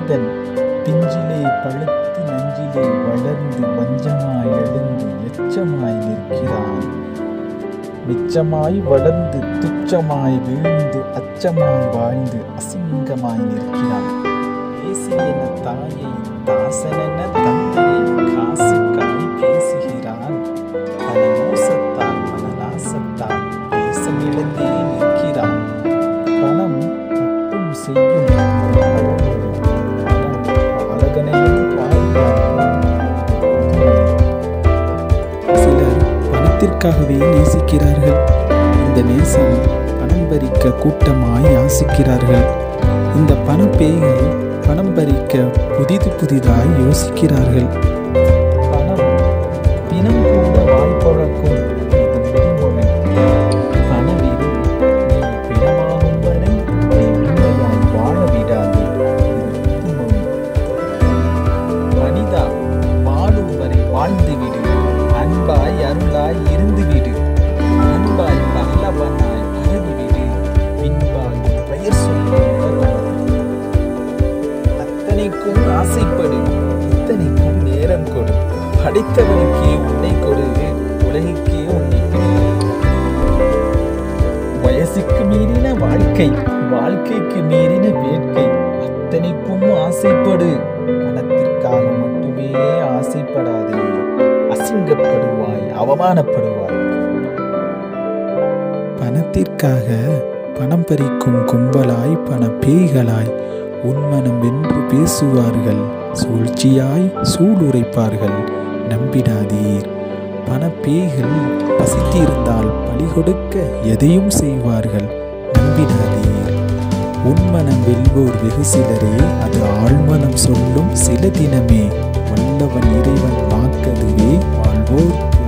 மனிதன் பிஞ்சிலே பழுத்து நஞ்சிலே வளர்ந்து வஞ்சமாய் எழுந்து எச்சமாய் நிற்கிறான் மிச்சமாய் வளர்ந்து துச்சமாய் வீழ்ந்து அச்சமாய் வாழ்ந்து அசிங்கமாய் நிற்கிறான் பேசி என தாயை தாசனென தந்தையை காசுக்காய் பேசுகிறான் பல மோசத்தால் மனநாசத்தால் தேசம் இழந்தே நிற்கிறான் பணம் மட்டும் செய்யும் பாலகனையும் சிலர் பணத்திற்காகவே நேசிக்கிறார்கள் இந்த நேசம் பணம் பறிக்க கூட்டமாய் யாசிக்கிறார்கள் இந்த பணப்பேய்கள் பணம் பறிக்க புதிது புதிதாய் யோசிக்கிறார்கள் பணம் தினம் கூட வாய்ப்பழக்கும் இது முடிமொழி பணவீடு நீ பிணமாகும் வரை நீ உண்மையாய் வாழ விடாது இது புதுமொழி மனிதா வாழும் வரை வாழ்ந்து விடு அன்பாய் அருளாய் இருந்து விடு அன்பாய் பல்லவனாய் பழகிவிடு பின்பால் உன் பெயர் சொல்லி உணர்வாய். அத்தனைக்கும் ஆசைப்படு இத்தனைக்கும் நேரம் கொடு படித்தவனுக்கே உன்னை கொடு உலகுக்கே உன்னை கொடு வயசுக்கு மீறின வாழ்க்கை வாழ்க்கைக்கு மீறின வேட்கை அத்தனைக்கும் ஆசைப்படு பணத்திற்காக மட்டுமே ஆசைப்படாதே அசிங்கப்படுவாய் அவமானப்படுவாய் பணத்திற்காக பணம் பறிக்கும் கும்பலாய் பண பேய்களாய் உன்மனம் வென்று பேசுவார்கள் சூழ்ச்சியாய் சூளுரைப்பார்கள் நம்பிடாதீர் பணப்பேய்கள் பசித்திருந்தால் பலி கொடுக்க எதையும் செய்வார்கள் நம்பிடாதீர் உன்மனம் வெல்வோர் வெகு சிலரே அது ஆழ்மனம் சொல்லும் சில தினமே வல்லவன் இறைவன் வாக்கதுவே வாழ்வோர்